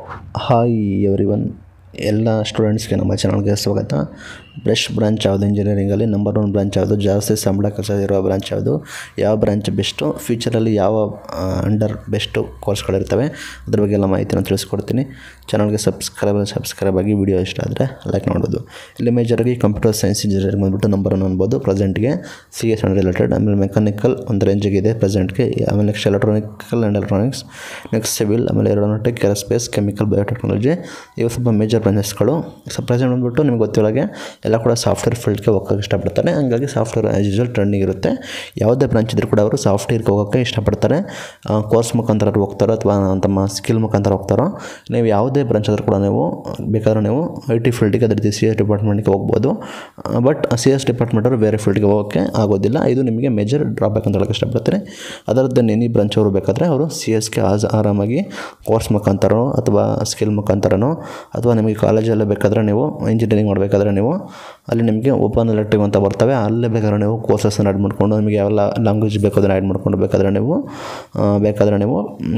hi every one ಎಲ್ಲ ಸ್ಟೂಡೆಂಟ್ಸ್ಗೆ ನಮ್ಮ ಚಾನಲ್ಗೆ ಸ್ವಾಗತ ಬೆಸ್ಟ್ ಬ್ರಾಂಚ್ ಯಾವುದು ಇಂಜಿನಿಯರಿಂಗಲ್ಲಿ ನಂಬರ್ ಒನ್ ಬ್ರಾಂಚ್ ಯಾವುದು ಜಾಸ್ತಿ ಸಂಬಳ ಖರ್ಚಾಗಿರೋ ಬ್ರಾಂಚ್ ಯಾವುದು ಯಾವ ಬ್ರಾಂಚ್ ಬೆಸ್ಟು ಫ್ಯೂಚರಲ್ಲಿ ಯಾವ ಅಂಡರ್ ಬೆಸ್ಟು ಕೋರ್ಸ್ಗಳಿರ್ತವೆ ಅದ್ರ ಬಗ್ಗೆ ಎಲ್ಲ ಮಾಹಿತಿನ ತಿಳಿಸ್ಕೊಡ್ತೀನಿ ಚಾನಲ್ಗೆ ಸಬ್ಸ್ಕ್ರೈಬ್ ಸಬ್ಸ್ಕ್ರೈಬ್ ಆಗಿ ವಿಡಿಯೋ ಇಷ್ಟ ಆದರೆ ಲೈಕ್ ಮಾಡ್ಬೋದು ಇಲ್ಲಿ ಮೇಜರಾಗಿ ಕಂಪ್ಯೂಟರ್ ಸೈನ್ಸ್ ಇಂಜಿನಿಯರಿಂಗ್ ಬಂದ್ಬಿಟ್ಟು ನಂಬರ್ ಒನ್ ಅನ್ಬೋದು ಪ್ರೆಸೆಂಟ್ಗೆ ಸಿ ಎಸ್ ಅಂಡ್ ರಿಲೇಟೆಡ್ ಆಮೇಲೆ ಮೆಕ್ಯಾನಿಕಲ್ ಒಂದು ರೇಂಜಿಗೆ ಇದೆ ಪ್ರೆಸೆಂಟ್ಗೆ ಆಮೇಲೆ next electronical and electronics next civil ಆಮೇಲೆ ಏರೋನಾಟಿಕ್ ಏರೋಸ್ಪೇಸ್ ಕೆಮಿಕಲ್ ಬಯೋಟೆಕ್ನಾಲಜಿ ಇವು ಸ್ವಲ್ಪ ಮೇಜರ್ ಬ್ರಾಂಚಸ್ಗಳು ಸೊ ಪ್ರೆಸೆಂಟ್ ಬಂದ್ಬಿಟ್ಟು ನಿಮ್ಗೆ ಗೊತ್ತಿರೋಗೆ ಎಲ್ಲ ಕೂಡ ಸಾಫ್ಟ್ವೇರ್ ಫೀಲ್ಡ್ಗೆ ಹೋಗೋಕ್ಕೆ ಇಷ್ಟಪಡ್ತಾರೆ ಹಂಗಾಗಿ ಸಾಫ್ಟ್ವೇರ್ ಆ್ಯಸ್ ಯೂಶುವಲ್ ಟ್ರೆಂಡಿಂಗ್ ಇರುತ್ತೆ ಯಾವುದೇ ಬ್ರಾಂಚ್ ಇದ್ರೂ ಕೂಡ ಅವರು ಸಾಫ್ಟ್ವೇರ್ಗೆ ಹೋಗೋಕ್ಕೆ ಇಷ್ಟಪಡ್ತಾರೆ ಕೋರ್ಸ್ ಮುಖಾಂತರ ಹೋಗ್ತಾರೋ ಅಥವಾ ತಮ್ಮ ಸ್ಕಿಲ್ ಮುಖಾಂತರ ಹೋಗ್ತಾರೋ ನೀವು ಯಾವುದೇ ಬ್ರಾಂಚ್ ಆದರೂ ಕೂಡ ನೀವು ಬೇಕಾದ್ರೆ ನೀವು ಐ ಟಿ ಫೀಲ್ಡಿಗೆ ಅದೇ ರೀತಿ ಸಿ ಎಸ್ ಡಿಪಾರ್ಟ್ಮೆಂಟ್ಗೆ ಹೋಗ್ಬೋದು ಬಟ್ ಸಿ ಎಸ್ ಡಿಪಾರ್ಟ್ಮೆಂಟ್ ಅವರು ಬೇರೆ ಫೀಲ್ಡ್ಗೆ ಹೋಗೋಕ್ಕೆ ಆಗೋದಿಲ್ಲ ಇದು ನಿಮಗೆ ಮೇಜರ್ ಡ್ರಾಬ್ಯಾಕ್ ಅಂತ ಹೇಳಕ್ಕೆ ಇಷ್ಟಪಡ್ತಾರೆ ಅದರದ್ದು ಎನಿ ಬ್ರಾಂಚ್ ಅವರು ಬೇಕಾದರೆ ಅವರು ಸಿ ಎಸ್ಗೆ ಆಸ್ ಆರಾಮಾಗಿ ಕೋರ್ಸ್ ಮುಖಾಂತರನೋ ಅಥವಾ ಸ್ಕಿಲ್ ಮುಖಾಂತರನೋ ಅಥವಾ ನಿಮಗೆ ಕಾಲೇಜಲ್ಲೇ ಬೇಕಾದರೆ ನೀವು ಇಂಜಿನಿಯರಿಂಗ್ ಮಾಡಬೇಕಾದ್ರೆ ನೀವು ಅಲ್ಲಿ ನಿಮಗೆ ಓಪನ್ ಎಲೆಕ್ಟಿವ್ ಅಂತ ಬರ್ತವೆ ಅಲ್ಲೇ ಬೇಕಾದ್ರೆ ನೀವು ಕೋರ್ಸಸ್ಸನ್ನು ಆ್ಯಡ್ ಮಾಡಿಕೊಂಡು ನಿಮಗೆ ಯಾವ ಲ್ಯಾಂಗ್ವೇಜ್ ಬೇಕು ಅದನ್ನು ಆ್ಯಡ್ ಮಾಡ್ಕೊಂಡು ಬೇಕಾದರೆ ನೀವು ಆ, ಬೇಕಾದರೆ ನೀವು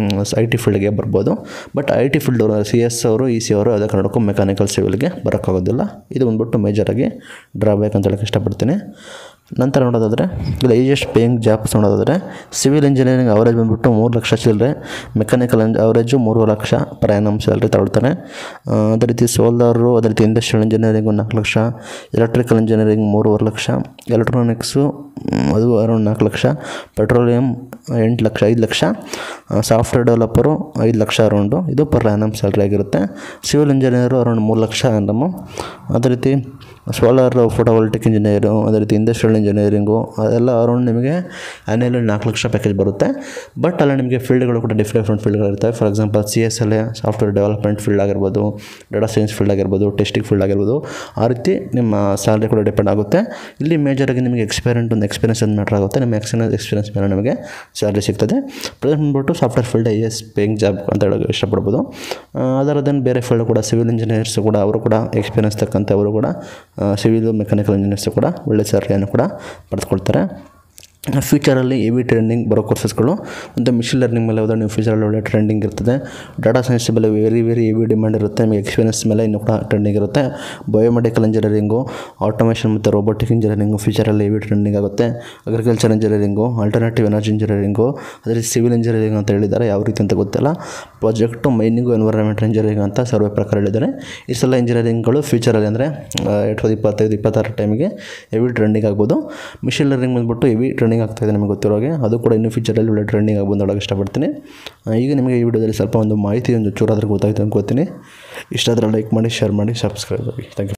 ಐ ಟಿ ಫೀಲ್ಡ್ಗೆ ಬರ್ಬೋದು ಬಟ್ ಐ ಟಿ ಫೀಲ್ಡ್ ಅವರು ಸಿ ಎಸ್ ಅವರು ಇ ಸಿ ಅವರು ಅದೇ ಕನ್ನಡಕ್ಕೂ ಮೆಕ್ಯಾನಿಕಲ್ ಸಿವಿಲ್ಗೆ ಬರೋಕ್ಕಾಗೋದಿಲ್ಲ ಇದು ಬಂದ್ಬಿಟ್ಟು ಮೇಜರಾಗಿ ಡ್ರಾಬ್ಯಾಕ್ ಅಂತ ಹೇಳಕ್ಕೆ ಇಷ್ಟಪಡ್ತೀನಿ ನಂತರ ನೋಡೋದಾದರೆ ಇಲ್ಲಿ ಈಜೆಸ್ಟ್ ಪೇಯಿಂಗ್ ಜಾಬ್ಸ್ ನೋಡೋದಾದರೆ ಸಿವಿಲ್ ಇಂಜಿನಿಯರಿಂಗ್ ಅವರೇಜ್ ಬಂದ್ಬಿಟ್ಟು ಮೂರು ಲಕ್ಷ ಚಿಲ್ಲರೆ ಮೆಕ್ಯಾನಿಕಲ್ ಅವರೇಜು ಮೂರು ಲಕ್ಷ per annum ಸ್ಯಾಲ್ರಿ ತಗೊಳ್ತಾರೆ ಆ, ಅದೇ ರೀತಿ ಸೋಲಾರು ಅದೇ ರೀತಿ ಇಂಡಸ್ಟ್ರಿಯಲ್ ಇಂಜಿನಿಯರಿಂಗು ನಾಲ್ಕು ಲಕ್ಷ ಎಲೆಕ್ಟ್ರಿಕಲ್ ಇಂಜಿನಿಯರಿಂಗ್ ಮೂರುವರೆ ಲಕ್ಷ ಎಲೆಕ್ಟ್ರಾನಿಕ್ಸು ಮ್, ಅದು ಅರೌಂಡ್ ನಾಲ್ಕು ಲಕ್ಷ ಪೆಟ್ರೋಲಿಯಂ ಎಂಟು ಲಕ್ಷ ಐದು ಲಕ್ಷ ಸಾಫ್ಟ್ವೇರ್ ಡೆವಲಪರು ಐದು ಲಕ್ಷ ಅರೌಂಡು ಇದು ಪರ್ ಆ್ಯನಮ್ ಸ್ಯಾಲ್ರಿ ಆಗಿರುತ್ತೆ ಸಿವಿಲ್ ಇಂಜಿನಿಯರು ಅರೌಂಡ್ ಮೂರು ಲಕ್ಷ ಆ್ಯನಮು ಅದೇ ರೀತಿ ಸೋಲಾರ್ ಫೋಟೋವೋಲ್ಟಿಕ್ ಇಂಜಿನಿಯರು ಅದೇ ರೀತಿ ಇಂಡಸ್ಟ್ರಿಯಲ್ ಇಂಜಿನಿಯರಿಂಗು ಅದೆಲ್ಲ ಅರೌಂಡ್ ನಿಮಗೆ ಆ್ಯನ್ಯಲಿ ನಾಲ್ಕು ಲಕ್ಷ ಪ್ಯಾಕೇಜ್ ಬರುತ್ತೆ ಬಟ್ ಅಲ್ಲಿ ನಿಮಗೆ ಫೀಲ್ಡ್ಗಳು ಕೂಡ ಡಿಫ್ರೆಂಟ್ ಡಿಫ್ರೆಂಟ್ ಫೀಲ್ಡ್ಗಳಿರ್ತವೆ ಫಾರ್ ಎಕ್ಸಾಂಪಲ್ ಸಿ ಎಸ್ ಅಲ್ಲೇ ಸಾಫ್ಟ್ವೇರ್ ಡೆವಲಪ್ಮೆಂಟ್ ಫೀಲ್ಡ್ ಆಗಿರ್ಬೋದು ಡೇಟಾ ಸೈನ್ಸ್ ಫೀಲ್ಡ್ ಆಗಿರ್ಬೋದು ಟೆಸ್ಟಿಂಗ್ ಫೀಲ್ಡ್ ಆಗಿರ್ಬೋದು ಆ ರೀತಿ ನಿಮ್ಮ ಸ್ಯಾಲ್ರಿ ಕೂಡ ಡಿಪೆಂಡ್ ಆಗುತ್ತೆ ಇಲ್ಲಿ ಮೇಜರಾಗಿ ನಿಮಗೆ ಎಕ್ಸ್ಪೀರಿಯೆಂಟ್ ಒಂದು ಎಕ್ಸ್ಪೀರಿಯನ್ಸ್ ಒಂದು ಮ್ಯಾಟ್ರ್ ಆಗುತ್ತೆ ನಿಮ್ಮ ಎಕ್ಸ್ಪೀರಿಯನ್ಸ್ ಎಕ್ಸ್ಪೀರಿಯನ್ಸ್ ಮೇಲೆ ನಿಮಗೆ ಸ್ಯಾಲ್ರಿ ಸಿಗ್ತದೆ ಪ್ರೆಸೆಂಟ್ ಬಂದ್ಬಿಟ್ಟು software field highest paying job ಅಂತ ಹೇಳೋಕೆ ಇಷ್ಟಪಡ್ಬೋದು ಅದರದ್ದೇನು ಬೇರೆ ಫೀಲ್ಡ್ ಕೂಡ ಸಿವಿಲ್ ಇಂಜಿನಿಯರ್ಸ್ ಕೂಡ ಅವರು ಕೂಡ ಎಕ್ಸ್ಪೀರಿಯನ್ಸ್ ತಕ್ಕಂತೆ ಅವರು ಕೂಡ ಸಿವಿಲ್ ಮೆಕ್ಯಾನಿಕಲ್ ಇಂಜಿನಿಯರ್ಸ್ ಕೂಡ ಒಳ್ಳೆ ಸ್ಯಾಲ್ರಿಯನ್ನು ಕೂಡ ಪಡೆದುಕೊಳ್ತಾರೆ ಫ್ಯೂಚರಲ್ಲಿ ಎವಿ ಟ್ರೆಂಡಿಂಗ್ ಬರೋ ಕೋರ್ಸಸ್ಗಳು ಮತ್ತು ಮಿಷಿನ್ ಲರ್ನಿಂಗ್ ಮೇಲೆ ಹೋದರೆ ನೀವು ಫ್ಯೂಚರಲ್ಲಿ ಒಳ್ಳೆ ಟ್ರೆಂಡಿಂಗ್ ಇರ್ತದೆ ಡಾಟಾ ಸೈನ್ಸ್ ಮೇಲೆ ವೆರಿ ವೆರಿ ಎವಿ ಡಿಮ್ಯಾಂಡ್ ಇರುತ್ತೆ ನಿಮಗೆ ಎಕ್ಸ್ಪೀರಿಯನ್ಸ್ ಮೇಲೆ ಇನ್ನೂ ಕೂಡ ಟ್ರೆಂಡಿಂಗ್ ಇರುತ್ತೆ ಬಯೋಮೆಡಿಕಲ್ ಇಂಜಿನಿಯರಿಂಗು ಆಟೋಮೇಷನ್ ಮತ್ತು ರೋಬೋಟಿಕ್ ಇಂಜಿನಿಯರಿಂಗು ಫ್ಯೂಚರಲ್ಲಿ ಎವಿ ಟ್ರೆಂಡಿಂಗ್ ಆಗುತ್ತೆ agriculture engineering alternative energy engineering ಅದೇ ರೀತಿ ಸಿವಿಲ್ ಇಂಜಿನಿಯರಿಂಗ್ ಅಂತ ಹೇಳಿದ್ದಾರೆ ಯಾವ ರೀತಿ ಅಂತ ಗೊತ್ತಿಲ್ಲ ಪ್ರಾಜೆಕ್ಟು ಮೈನಿಂಗು ಎನ್ವೈರನ್ಮೆಂಟ್ ಇಂಜಿನಿಯರಿಂಗ್ ಅಂತ ಸರ್ವೆ ಪ್ರಕಾರ ಹೇಳಿದ್ದಾರೆ ಈ ಸಲ ಇಂಜಿನಿಯರಿಂಗ್ಗಳು ಫ್ಯೂಚರಲ್ಲಿ ಅಂದರೆ ಎರಡು ಸಾವಿರದ ಇಪ್ಪತ್ತೈದು ಇಪ್ಪತ್ತಾರು ಟೈಮಿಗೆ ಹೆವಿ ಟ್ರೆಂಡಿಂಗ್ ಆಗ್ಬೋದು ಮಿಷಿನ್ ಲರ್ನಿಂಗ್ ಬಂದ್ಬಿಟ್ಟು ಹೆವಿ ಟ್ರೆಂಡಿಂಗ್ ಆಗ್ತಾಯಿದೆ ನಿಮಗೆ ಗೊತ್ತಿರೋ ಹಾಗೆ ಅದು ಕೂಡ ಇನ್ನು ಫ್ಯೂಚರಲ್ಲಿ ಒಳ್ಳೆ ಟ್ರೆಂಡಿಂಗ್ ಆಗ್ಬೋದು ಹೇಳೋಕೆ ಇಷ್ಟಪಡ್ತೀನಿ ಆ, ಈಗ ನಿಮಗೆ ಈ ವಿಡಿಯೋದಲ್ಲಿ ಸ್ವಲ್ಪ ಒಂದು ಮಾಹಿತಿ ಒಂದು ಚೂರಾದ್ರೆ ಗೊತ್ತಾಯ್ತು ಅನ್ಕೋತೀನಿ ಇಷ್ಟ ಆದರೆ ಲೈಕ್ ಮಾಡಿ ಶೇರ್ ಮಾಡಿ ಸಬ್ಸ್ಕ್ರೈಬ್ ಆಗಿ ಥ್ಯಾಂಕ್ ಯು